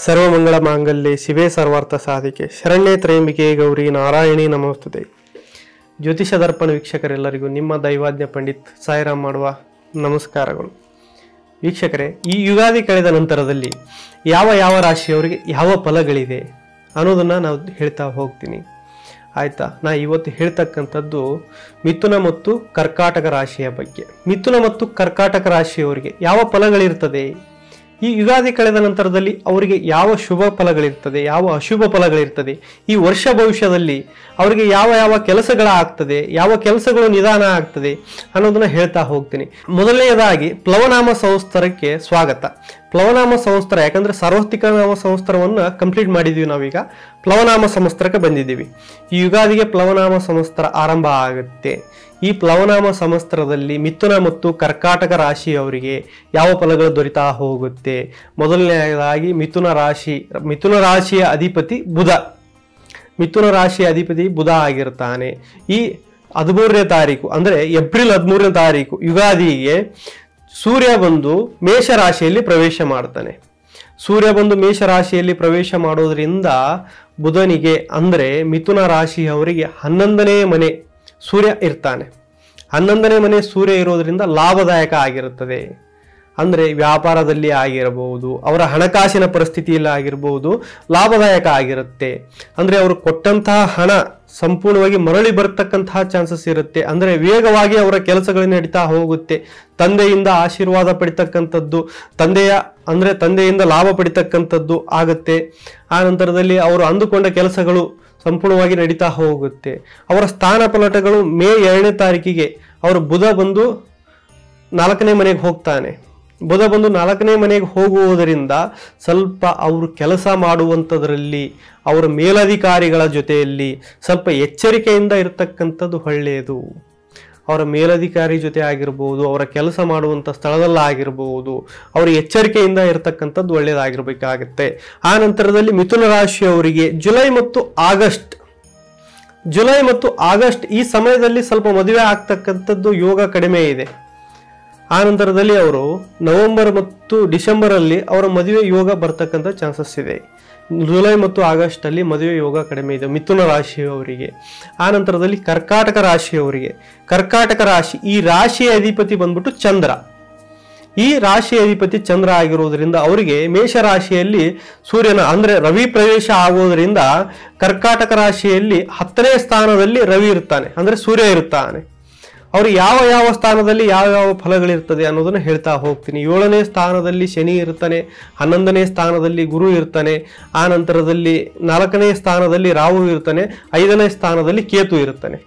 ಸರ್ವಮಂಗಳ ಮಾಂಗಲ್ಯೆ ಶಿವೇ ಸರ್ವಾರ್ಥ ಸಾಧಿಕೆ ಶರಣ್ಯೇ ತ್ರಯಂಬಿಕೆ ಗೌರಿ ನಾರಾಯಣಿ ನಮಸ್ತುತೆ ಜ್ಯೋತಿಷ ದರ್ಪಣ ವೀಕ್ಷಕರೆಲ್ಲರಿಗೂ ನಿಮ್ಮ ದೈವಾಜ್ಞ ಪಂಡಿತ್ ಸಾಯಿರಾಮ್ ಮಾಡುವ ನಮಸ್ಕಾರಗಳು ವೀಕ್ಷಕರೇ ಈ ಯುಗಾದಿ ಕಳೆದ ನಂತರದಲ್ಲಿ ಯಾವ ಯಾವ ರಾಶಿಯವರಿಗೆ ಯಾವ ಫಲಗಳಿದೆ ಅನ್ನೋದನ್ನು ನಾವು ಹೇಳ್ತಾ ಹೋಗ್ತೀನಿ ಆಯ್ತಾ ನಾ ಇವತ್ತು ಹೇಳ್ತಕ್ಕಂಥದ್ದು ಮಿಥುನ ಮತ್ತು ಕರ್ಕಾಟಕ ರಾಶಿಯ ಬಗ್ಗೆ ಮಿಥುನ ಮತ್ತು ಕರ್ಕಾಟಕ ರಾಶಿಯವರಿಗೆ ಯಾವ ಫಲಗಳಿರ್ತದೆ ಈ ಯುಗಾದಿ ಕಳೆದ ನಂತರದಲ್ಲಿ ಅವರಿಗೆ ಯಾವ ಶುಭ ಫಲಗಳಿರ್ತದೆ ಯಾವ ಅಶುಭ ಫಲಗಳಿರ್ತದೆ ಈ ವರ್ಷ ಭವಿಷ್ಯದಲ್ಲಿ ಅವರಿಗೆ ಯಾವ ಯಾವ ಕೆಲಸಗಳಾಗ್ತದೆ ಯಾವ ಕೆಲಸಗಳು ನಿಧಾನ ಆಗ್ತದೆ ಅನ್ನೋದನ್ನ ಹೇಳ್ತಾ ಹೋಗ್ತೀನಿ ಮೊದಲನೆಯದಾಗಿ ಪ್ಲವನಾಮ ಸಂವತ್ಸರಕ್ಕೆ ಸ್ವಾಗತ ಪ್ಲವನಾಮ ಸಂವತ್ಸರ ಯಾಕಂದ್ರೆ ಸಾರ್ವತ್ರಿಕ ನಾಮ ಸಂವತ್ಸರವನ್ನು ಕಂಪ್ಲೀಟ್ ಮಾಡಿದೀವಿ ನಾವೀಗ ಪ್ಲವನಾಮ ಸಂವತ್ಸರಕ್ಕೆ ಬಂದಿದ್ದೀವಿ ಈ ಯುಗಾದಿಗೆ ಪ್ಲವನಾಮ ಸಂವತ್ಸರ ಆರಂಭ ಆಗುತ್ತೆ ಈ ಪ್ಲವನಾಮ ಸಂವತ್ಸರದಲ್ಲಿ ಮಿಥುನ ಮತ್ತು ಕರ್ಕಾಟಕ ರಾಶಿಯವರಿಗೆ ಯಾವ ಫಲಗಳು ದೊರೀತಾ ಹೋಗುತ್ತೆ ಮೊದಲನೆಯದಾಗಿ ಮಿಥುನ ರಾಶಿ ಮಿಥುನ ರಾಶಿಯ ಅಧಿಪತಿ ಬುಧ ಮಿಥುನ ರಾಶಿಯ ಅಧಿಪತಿ ಬುಧ ಆಗಿರ್ತಾನೆ ಈ ಹದಿಮೂರನೇ ತಾರೀಕು ಅಂದರೆ ಏಪ್ರಿಲ್ ಹದಿಮೂರನೇ ತಾರೀಕು ಯುಗಾದಿಗೆ ಸೂರ್ಯ ಬಂದು ಮೇಷ ರಾಶಿಯಲ್ಲಿ ಪ್ರವೇಶ ಮಾಡ್ತಾನೆ ಸೂರ್ಯ ಬಂದು ಮೇಷ ರಾಶಿಯಲ್ಲಿ ಪ್ರವೇಶ ಮಾಡೋದ್ರಿಂದ ಬುಧನಿಗೆ ಅಂದರೆ ಮಿಥುನ ರಾಶಿಯವರಿಗೆ ಹನ್ನೊಂದನೇ ಮನೆ ಸೂರ್ಯ ಇರ್ತಾನೆ ಹನ್ನೊಂದನೇ ಮನೆ ಸೂರ್ಯ ಇರೋದ್ರಿಂದ ಲಾಭದಾಯಕ ಆಗಿರುತ್ತದೆ ಅಂದರೆ ವ್ಯಾಪಾರದಲ್ಲಿ ಆಗಿರಬಹುದು ಅವರ ಹಣಕಾಸಿನ ಪರಿಸ್ಥಿತಿಯಲ್ಲಿ ಆಗಿರಬಹುದು ಲಾಭದಾಯಕ ಆಗಿರುತ್ತೆ ಅಂದರೆ ಅವರು ಕೊಟ್ಟಂತಹ ಹಣ ಸಂಪೂರ್ಣವಾಗಿ ಮರಳಿ ಬರ್ತಕ್ಕಂತಹ ಚಾನ್ಸಸ್ ಇರುತ್ತೆ ಅಂದರೆ ವೇಗವಾಗಿ ಅವರ ಕೆಲಸಗಳು ನಡೀತಾ ಹೋಗುತ್ತೆ ತಂದೆಯಿಂದ ಆಶೀರ್ವಾದ ಪಡಿತಕ್ಕಂಥದ್ದು ತಂದೆಯ ಅಂದರೆ ತಂದೆಯಿಂದ ಲಾಭ ಪಡಿತಕ್ಕಂಥದ್ದು ಆಗುತ್ತೆ ಆ ನಂತರದಲ್ಲಿ ಅವರು ಅಂದುಕೊಂಡ ಕೆಲಸಗಳು ಸಂಪೂರ್ಣವಾಗಿ ನಡೀತಾ ಹೋಗುತ್ತೆ ಅವರ ಸ್ಥಾನ ಪಲಟಗಳು ಮೇ ಎರಡನೇ ತಾರೀಕಿಗೆ ಅವರು ಬುಧ ಬಂದು ನಾಲ್ಕನೇ ಮನೆಗೆ ಹೋಗ್ತಾನೆ ಬುಧ ಬಂದು ನಾಲ್ಕನೇ ಮನೆಗೆ ಹೋಗುವುದರಿಂದ ಸ್ವಲ್ಪ ಅವರು ಕೆಲಸ ಮಾಡುವಂಥದ್ರಲ್ಲಿ ಅವರ ಮೇಲಧಿಕಾರಿಗಳ ಜೊತೆಯಲ್ಲಿ ಸ್ವಲ್ಪ ಎಚ್ಚರಿಕೆಯಿಂದ ಇರತಕ್ಕಂಥದ್ದು ಒಳ್ಳೆಯದು ಅವರ ಮೇಲಧಿಕಾರಿ ಜೊತೆ ಆಗಿರ್ಬೋದು ಅವರ ಕೆಲಸ ಮಾಡುವಂಥ ಸ್ಥಳದಲ್ಲಾಗಿರ್ಬೋದು ಅವರ ಎಚ್ಚರಿಕೆಯಿಂದ ಇರತಕ್ಕಂಥದ್ದು ಒಳ್ಳೆಯದಾಗಿರ್ಬೇಕಾಗತ್ತೆ ಆ ನಂತರದಲ್ಲಿ ಮಿಥುನ ರಾಶಿಯವರಿಗೆ ಜುಲೈ ಮತ್ತು ಆಗಸ್ಟ್ ಜುಲೈ ಮತ್ತು ಆಗಸ್ಟ್ ಈ ಸಮಯದಲ್ಲಿ ಸ್ವಲ್ಪ ಮದುವೆ ಆಗ್ತಕ್ಕಂಥದ್ದು ಯೋಗ ಕಡಿಮೆ ಇದೆ ಆ ನಂತರದಲ್ಲಿ ಅವರು ನವೆಂಬರ್ ಮತ್ತು ಡಿಸೆಂಬರ್ ಅಲ್ಲಿ ಅವರ ಮದುವೆ ಯೋಗ ಬರ್ತಕ್ಕಂಥ ಚಾನ್ಸಸ್ ಇದೆ ಜುಲೈ ಮತ್ತು ಆಗಸ್ಟ್ ಅಲ್ಲಿ ಮದುವೆ ಯೋಗ ಕಡಿಮೆ ಇದೆ ಮಿಥುನ ರಾಶಿಯವರಿಗೆ ಆ ನಂತರದಲ್ಲಿ ಕರ್ಕಾಟಕ ರಾಶಿಯವರಿಗೆ ಕರ್ಕಾಟಕ ರಾಶಿ ಈ ರಾಶಿಯ ಅಧಿಪತಿ ಬಂದ್ಬಿಟ್ಟು ಚಂದ್ರ ಈ ರಾಶಿಯ ಅಧಿಪತಿ ಚಂದ್ರ ಆಗಿರುವುದರಿಂದ ಅವರಿಗೆ ಮೇಷ ರಾಶಿಯಲ್ಲಿ ಸೂರ್ಯನ ಅಂದ್ರೆ ರವಿ ಪ್ರವೇಶ ಆಗುವುದರಿಂದ ಕರ್ಕಾಟಕ ರಾಶಿಯಲ್ಲಿ ಹತ್ತನೇ ಸ್ಥಾನದಲ್ಲಿ ರವಿ ಇರ್ತಾನೆ ಅಂದ್ರೆ ಸೂರ್ಯ ಇರುತ್ತಾನೆ ಅವರು ಯಾವ ಯಾವ ಸ್ಥಾನದಲ್ಲಿ ಯಾವ ಯಾವ ಫಲಗಳಿರ್ತದೆ ಅನ್ನೋದನ್ನ ಹೇಳ್ತಾ ಹೋಗ್ತೀನಿ ಏಳನೇ ಸ್ಥಾನದಲ್ಲಿ ಶನಿ ಇರ್ತಾನೆ ಹನ್ನೊಂದನೇ ಸ್ಥಾನದಲ್ಲಿ ಗುರು ಇರ್ತಾನೆ ಆ ನಂತರದಲ್ಲಿ ನಾಲ್ಕನೇ ಸ್ಥಾನದಲ್ಲಿ ರಾಹು ಇರ್ತಾನೆ ಐದನೇ ಸ್ಥಾನದಲ್ಲಿ ಕೇತು ಇರ್ತಾನೆ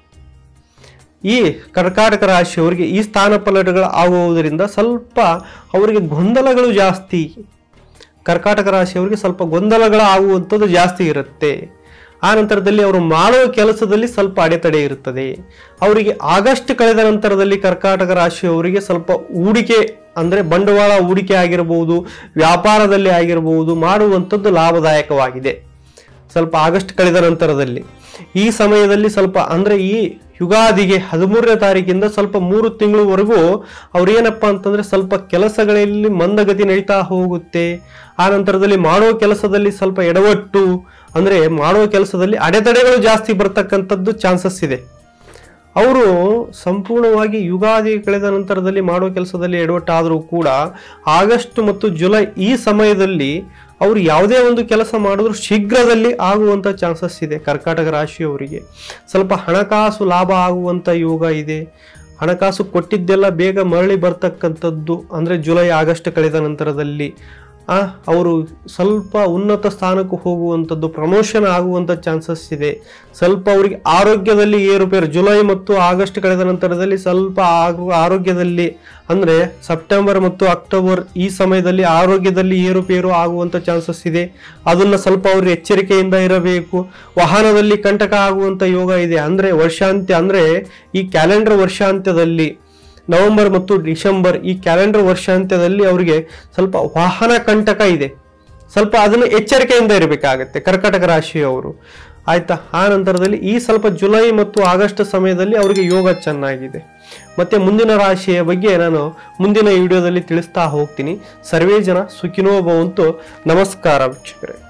ಈ ಕರ್ಕಾಟಕ ರಾಶಿಯವರಿಗೆ ಈ ಸ್ಥಾನ ಪಲಟಗಳು ಆಗುವುದರಿಂದ ಸ್ವಲ್ಪ ಅವರಿಗೆ ಗೊಂದಲಗಳು ಜಾಸ್ತಿ ಕರ್ಕಾಟಕ ರಾಶಿಯವರಿಗೆ ಸ್ವಲ್ಪ ಗೊಂದಲಗಳು ಆಗುವಂಥದ್ದು ಜಾಸ್ತಿ ಇರುತ್ತೆ ಆ ನಂತರದಲ್ಲಿ ಅವರು ಮಾಡುವ ಕೆಲಸದಲ್ಲಿ ಸ್ವಲ್ಪ ಅಡೆತಡೆ ಇರುತ್ತದೆ ಅವರಿಗೆ ಆಗಸ್ಟ್ ಕಳೆದ ನಂತರದಲ್ಲಿ ಕರ್ಕಾಟಕ ರಾಶಿಯವರಿಗೆ ಸ್ವಲ್ಪ ಹೂಡಿಕೆ ಅಂದರೆ ಬಂಡವಾಳ ಹೂಡಿಕೆ ಆಗಿರಬಹುದು ವ್ಯಾಪಾರದಲ್ಲಿ ಆಗಿರಬಹುದು ಮಾಡುವಂಥದ್ದು ಲಾಭದಾಯಕವಾಗಿದೆ ಸ್ವಲ್ಪ ಆಗಸ್ಟ್ ಕಳೆದ ನಂತರದಲ್ಲಿ ಈ ಸಮಯದಲ್ಲಿ ಸ್ವಲ್ಪ ಅಂದ್ರೆ ಈ ಯುಗಾದಿಗೆ ಹದಿಮೂರನೇ ತಾರೀಕಿಂದ ಸ್ವಲ್ಪ ಮೂರು ತಿಂಗಳವರೆಗೂ ಅವ್ರು ಏನಪ್ಪಾ ಅಂತಂದ್ರೆ ಸ್ವಲ್ಪ ಕೆಲಸಗಳಲ್ಲಿ ಮಂದಗತಿ ನಡೀತಾ ಹೋಗುತ್ತೆ ಆ ನಂತರದಲ್ಲಿ ಮಾಡೋ ಕೆಲಸದಲ್ಲಿ ಸ್ವಲ್ಪ ಎಡವಟ್ಟು ಅಂದ್ರೆ ಮಾಡೋ ಕೆಲಸದಲ್ಲಿ ಅಡೆತಡೆಗಳು ಜಾಸ್ತಿ ಬರ್ತಕ್ಕಂಥದ್ದು ಚಾನ್ಸಸ್ ಇದೆ ಅವರು ಸಂಪೂರ್ಣವಾಗಿ ಯುಗಾದಿ ಕಳೆದ ನಂತರದಲ್ಲಿ ಮಾಡೋ ಕೆಲಸದಲ್ಲಿ ಎಡವಟ್ಟಾದರೂ ಕೂಡ ಆಗಸ್ಟ್ ಮತ್ತು ಜುಲೈ ಈ ಸಮಯದಲ್ಲಿ ಅವರು ಯಾವುದೇ ಒಂದು ಕೆಲಸ ಮಾಡಿದ್ರು ಶೀಘ್ರದಲ್ಲಿ ಆಗುವಂಥ ಚಾನ್ಸಸ್ ಇದೆ ಕರ್ಕಾಟಕ ರಾಶಿಯವರಿಗೆ ಸ್ವಲ್ಪ ಹಣಕಾಸು ಲಾಭ ಆಗುವಂಥ ಯೋಗ ಇದೆ ಹಣಕಾಸು ಕೊಟ್ಟಿದ್ದೆಲ್ಲ ಬೇಗ ಮರಳಿ ಬರ್ತಕ್ಕಂಥದ್ದು ಅಂದರೆ ಜುಲೈ ಆಗಸ್ಟ್ ಕಳೆದ ನಂತರದಲ್ಲಿ ಆ ಅವರು ಸ್ವಲ್ಪ ಉನ್ನತ ಸ್ಥಾನಕ್ಕೆ ಹೋಗುವಂಥದ್ದು ಪ್ರಮೋಷನ್ ಆಗುವಂಥ ಚಾನ್ಸಸ್ ಇದೆ ಸ್ವಲ್ಪ ಅವರಿಗೆ ಆರೋಗ್ಯದಲ್ಲಿ ಏರುಪೇರು ಜುಲೈ ಮತ್ತು ಆಗಸ್ಟ್ ಕಳೆದ ನಂತರದಲ್ಲಿ ಸ್ವಲ್ಪ ಆಗು ಆರೋಗ್ಯದಲ್ಲಿ ಅಂದರೆ ಸೆಪ್ಟೆಂಬರ್ ಮತ್ತು ಅಕ್ಟೋಬರ್ ಈ ಸಮಯದಲ್ಲಿ ಆರೋಗ್ಯದಲ್ಲಿ ಏರುಪೇರು ಆಗುವಂಥ ಚಾನ್ಸಸ್ ಇದೆ ಅದನ್ನು ಸ್ವಲ್ಪ ಅವರು ಎಚ್ಚರಿಕೆಯಿಂದ ಇರಬೇಕು ವಾಹನದಲ್ಲಿ ಕಂಟಕ ಆಗುವಂಥ ಯೋಗ ಇದೆ ಅಂದರೆ ವರ್ಷಾಂತ್ಯ ಅಂದರೆ ಈ ಕ್ಯಾಲೆಂಡರ್ ವರ್ಷಾಂತ್ಯದಲ್ಲಿ ನವೆಂಬರ್ ಮತ್ತು ಡಿಸೆಂಬರ್ ಈ ಕ್ಯಾಲೆಂಡರ್ ವರ್ಷಾಂತ್ಯದಲ್ಲಿ ಅವರಿಗೆ ಸ್ವಲ್ಪ ವಾಹನ ಕಂಟಕ ಇದೆ ಸ್ವಲ್ಪ ಅದನ್ನು ಎಚ್ಚರಿಕೆಯಿಂದ ಇರಬೇಕಾಗತ್ತೆ ಕರ್ಕಟಕ ರಾಶಿಯವರು ಆಯ್ತಾ ಆ ನಂತರದಲ್ಲಿ ಈ ಸ್ವಲ್ಪ ಜುಲೈ ಮತ್ತು ಆಗಸ್ಟ್ ಸಮಯದಲ್ಲಿ ಅವರಿಗೆ ಯೋಗ ಚೆನ್ನಾಗಿದೆ ಮತ್ತೆ ಮುಂದಿನ ರಾಶಿಯ ಬಗ್ಗೆ ನಾನು ಮುಂದಿನ ವಿಡಿಯೋದಲ್ಲಿ ತಿಳಿಸ್ತಾ ಹೋಗ್ತೀನಿ ಸರ್ವೇ ಜನ ಸುಖಿನೋ ಭವಂತು ನಮಸ್ಕಾರ ವೀಕ್ಷಕರೇ